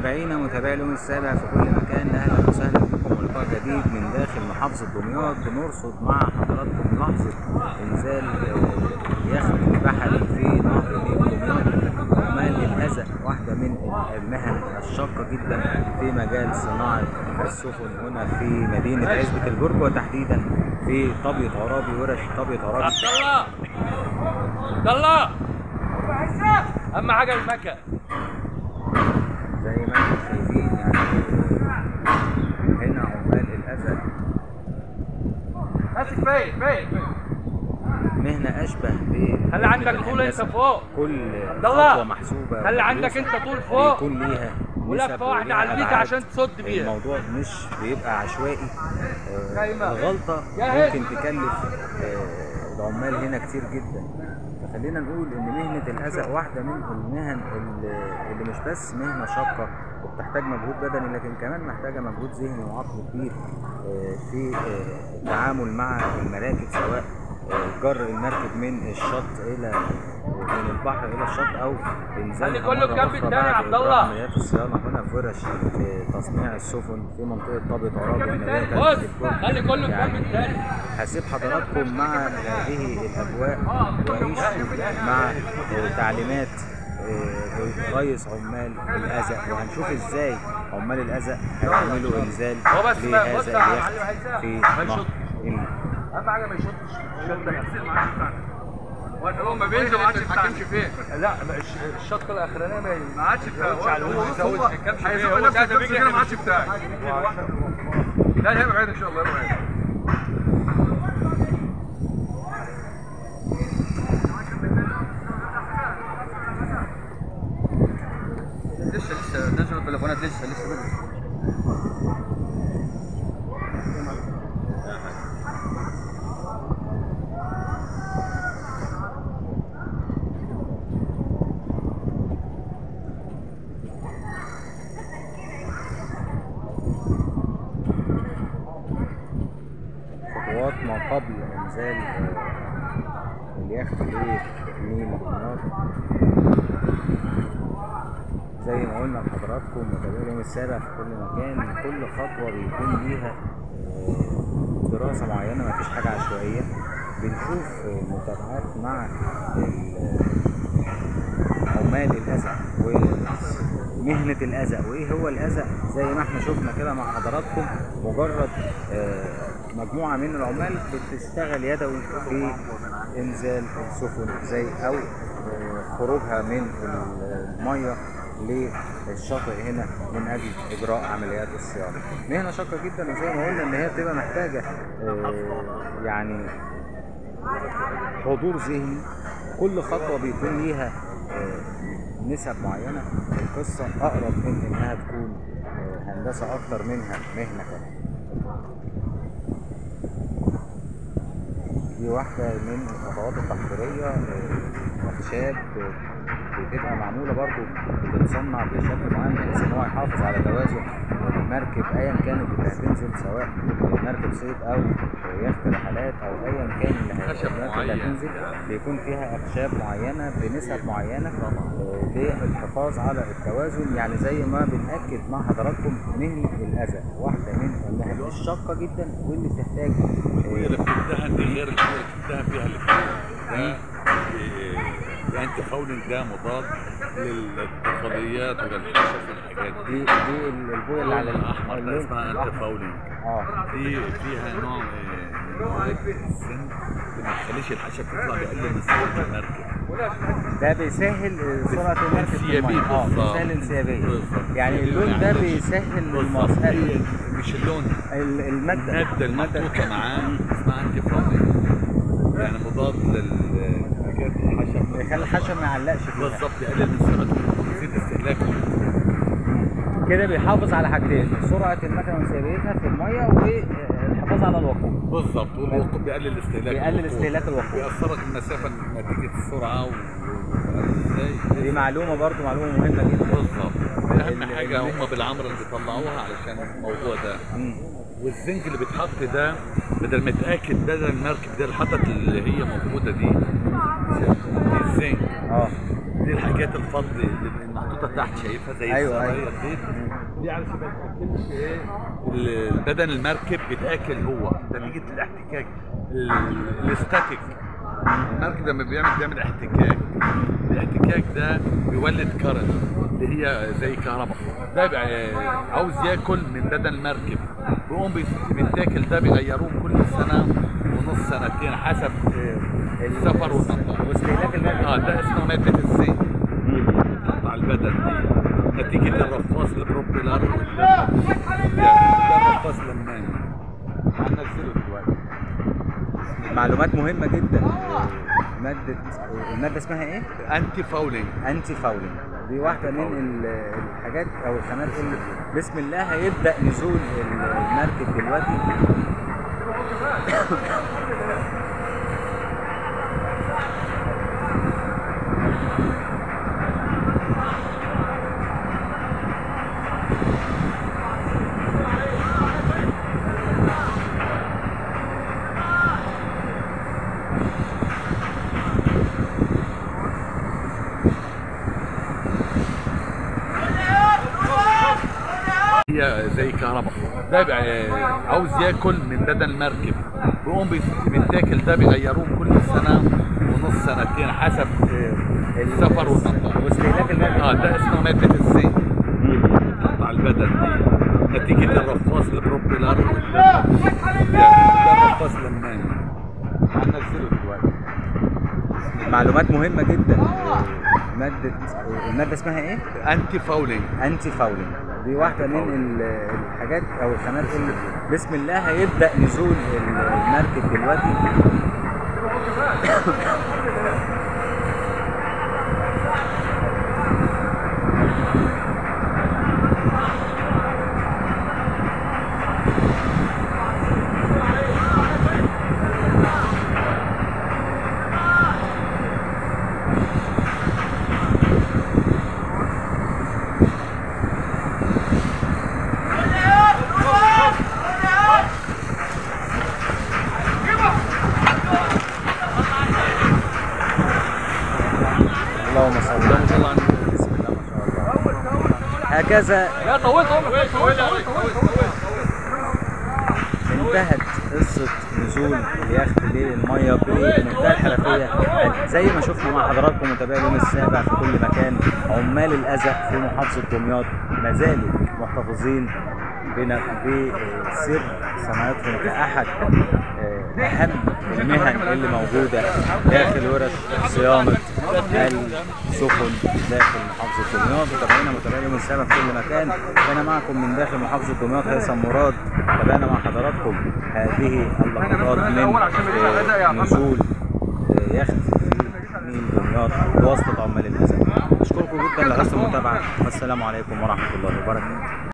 متابعينا متابعي اليوم السابع في كل مكان اهلا وسهلا بكم ولقاء جديد من داخل محافظه دمياط بنرصد مع حضراتكم لحظه انزال آه، يخت بحري في نهر النيل دمياط عمال الأذى واحده من المهن الشاقه جدا في مجال صناعه السفن هنا في مدينه عزبه البرج وتحديدا في طابيه عرابي ورش طابيه عرابي عبد الله عبد الله اهم حاجه المكن زي ما انتم شايفين يعني هنا عمال الأذى ماسك فين فين مهنة أشبه ب خلي عندك طول انت الهندسة. فوق كل عبد الله، خطوة محسوبة خلي عندك ومدروسة. انت طول فوق بيكون ليها نسب ولفه واحده وليها على البيك أبعاد. عشان تصد بيها الموضوع مش بيبقى عشوائي آه، دايما. الغلطة جاهز. ممكن تكلف آه، العمال هنا كتير جدا فخلينا نقول ان مهنة الأزق واحدة من المهن اللي اللي مش بس مهنة شاقة وبتحتاج مجهود بدني لكن كمان محتاجة مجهود ذهني وعقل كبير آه، في آه، التعامل مع المراكب سواء آه، جر المركب من الشط الى من البحر الى الشط او انزال خلي كله بجنب التاني يا عبد الله. عمليات الصيانه هنا في ورش آه، تصنيع السفن في منطقه طابة عرابي المدينه بص الكل. خلي كله بجنب التاني هسيب حضراتكم مع هذه الاجواء وعيش مع آه، تعليمات آه، رئيس عمال الازق وهنشوف ازاي عمال الازق هيعملوا انزال هو بس ما- لهذا بص يا معلم، اليخت هيساعد. في ما نهر يشطش. النيل اهم حاجه ما يشطش هو ما بينزل ما عادش يتحكمش فيه لا ما الش- الشط الاخرانيه ما ما عادش بتاعه هو هو يزود ما يتحكمش فيه هو ساعه ما بيجي ما عادش بتاعي لا هيبقى بعيد ان شاء الله هيبقى بعيد لسه لسه نزلوا التليفونات لسه لسه بدري خطوات ما قبل انزال آه، اليخت لنيل دمياط زي ما قلنا لحضراتكم متابعي اليوم السابع في كل مكان كل خطوه بيكون ليها آه، دراسه معينه ما فيش حاجه عشوائيه بنشوف آه، متابعات مع ال- عمال الأزق ومهنة الأزق وإيه هو الأزق زي ما احنا شفنا كده مع حضراتكم مجرد آه، مجموعة من العمال بتشتغل يدوي في إنزال السفن زي أو آه، خروجها من المية للشاطئ هنا من أجل إجراء عمليات الصيانة مهنة شاقة جدا وزي ما قلنا إن هي بتبقى محتاجة آه، يعني حضور ذهني كل خطوة بيكون ليها آه، نسب معينة القصة أقرب من إنها تكون آه، هندسة أكتر منها مهنة كمان دي واحدة من الخطوات التحضيرية آه، أخشاب آه، بتبقى معمولة برضو بتتصنع بشكل معين بحيث إن هو يحافظ على توازن المركب أيا كانت اللي هتنزل سواء مركب صيد أو يخت رحلات أو أيا كان اللي هي- خشب المركب اللي معين. هتنزل بيكون فيها أخشاب معينة بنسب معينة آه، للحفاظ على التوازن يعني زي ما بنأكد مع حضراتكم مهنة الأذى واحدة من المهن الشاقة جدا واللي بتحتاج واللي آه، بتدهن دي غير اللي بتدهن فيها الاثنين ده الانتي فاولنج ده مضاد للطفوليات وللحشف والحاجات دي دي دي البوية اللي على اللون الاحمر ده اللون اسمها انتي الأحمر. فاولنج اه دي فيها نوع من مواد السن ما تخليش الحشف يطلع بيقلل من سرعه المركب ده بيسهل سرعة المركب في انسيابية المية اه بالظبط. بيسهل انسيابية بالظبط. يعني اللون ده يعني بيسهل بالظبط المسألة هي مش اللون ال- المادة المادة المحطوطة معاه اسمها انتي فاولنج يعني مضاد للحاجات الحشف بيخلي الحشر ما يعلقش فيها بالظبط يقلل من سرعه ويزيد استهلاكه كده بيحافظ على حاجتين سرعة المكنة وانسيابيتها في المية والحفاظ على الوقود بالظبط والوقود بيقلل استهلاك بيقلل الوقود. استهلاك الوقود بيأثرك المسافة نتيجة السرعة و... ازاي دي معلومة برضو معلومة مهمة جدا بالظبط دي اهم ال- حاجة ال- هم بالعمرة اللي بيطلعوها علشان الموضوع ده مم. والزنك اللي بيتحط ده بدل ما يتاكد بدل المركب ده الحطت اللي هي موجوده دي دي الزنك اه دي الحاجات الفض اللي محطوطه تحت شايفها زي أيوة، السراير أيوة. دي دي علشان ما يتاكلش ايه ال- بدن المركب بيتاكل هو ده نتيجه الاحتكاك ال- الاستاتيك المركب لما بيعمل بيعمل احتكاك الاحتكاك ده بيولد كرنت اللي هي زي كهرباء ده بقى عاوز ياكل من بدن المركب بيقوم بيت- بيتاكل ده بيغيروه كل سنه ونص سنتين حسب آه، السفر والنقاء واستهلاك الماء اه ده اسمه مادة الزيت بتحط على البدن دي نتيجة الرفاص البروبيلر ده ده الرفاص لماني هننزله دلوقتي معلومات مهمه جدا ماده الماده اسمها ايه انتي فاولينج انتي فاولينج دي واحده من ال- الحاجات او الخامات اللي بسم الله هيبدا نزول المركب دلوقتي هي زي كهرباء ده بقى عاوز ياكل من بدن المركب بيقوم بيت- بيتاكل ده بيغيروه كل سنة ونص سنتين حسب آه، السفر والنقاء واستهلاك الماء اه ده اسمه مادة الزيت بتحط على البدن دي نتيجة الرفاص البروبيلر ده ده الرفاص لماني هننزله دلوقتي معلومات مهمه جدا ماده الماده اسمها ايه انتي فاولينج انتي فاولينج دي واحده من ال- الحاجات او الخامات اللي بسم الله هيبدا نزول المركب دلوقتي اللهم صل على بسم الله ما شاء الله هكذا لا طولت طولت طولت طولت انتهت قصة نزول اليخت للمية بمنتهى الحرفية زي ما شفنا مع حضراتكم متابعي اليوم السابع في كل مكان عمال الأزق في محافظة دمياط ما زالوا محتفظين بنا- بسر صناعتهم كأحد آه، أهم المهن اللي موجودة داخل ورش صيانة السفن داخل محافظة دمياط متابعينا متابعي اليوم السابع في كل مكان كان معكم من داخل محافظة دمياط هيثم مراد تابعنا مع حضراتكم هذه اللقطات من آه، نزول آه، يخت في نيل دمياط بواسطة عمال الأزل أشكركم جدا لحسن المتابعة والسلام عليكم ورحمة الله وبركاته